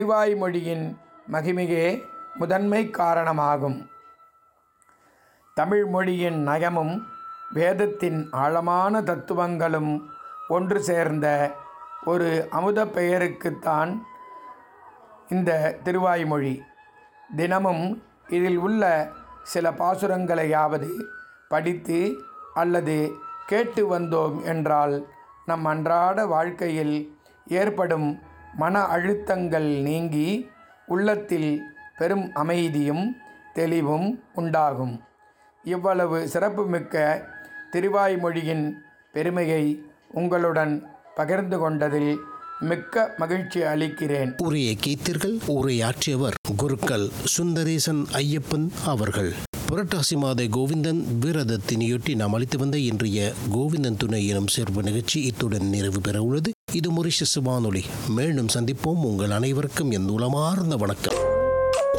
திருவாய்மொழியின் மகிமையே முதன்மை காரணமாகும் தமிழ் மொழியின் நயமும் வேதத்தின் ஆழமான தத்துவங்களும் ஒன்று சேர்ந்த ஒரு அமுத பெயருக்குத்தான் இந்த திருவாய்மொழி தினமும் இதில் உள்ள சில பாசுரங்களையாவது படித்து அல்லது கேட்டு வந்தோம் என்றால் நம் அன்றாட வாழ்க்கையில் ஏற்படும் மன அழுத்தங்கள் நீங்கி உள்ளத்தில் பெரும் அமைதியும் தெளிவும் உண்டாகும் இவ்வளவு சிறப்புமிக்க திருவாய்மொழியின் பெருமையை உங்களுடன் பகிர்ந்து கொண்டதில் மிக்க மகிழ்ச்சி அளிக்கிறேன் உரையை கேட்டீர்கள் உரையாற்றியவர் குருக்கள் சுந்தரேசன் ஐயப்பன் அவர்கள் புரட்டாசி மாத கோவிந்தன் விரதத்தினையொட்டி நாம் அளித்து வந்த இன்றைய கோவிந்தன் துணை எனும் சிறப்பு நிகழ்ச்சி இத்துடன் நிறைவு பெற உள்ளது இது மொரிஷஸ் வானொலி மீண்டும் சந்திப்போம் உங்கள் அனைவருக்கும் என் உளமார்ந்த வணக்கம்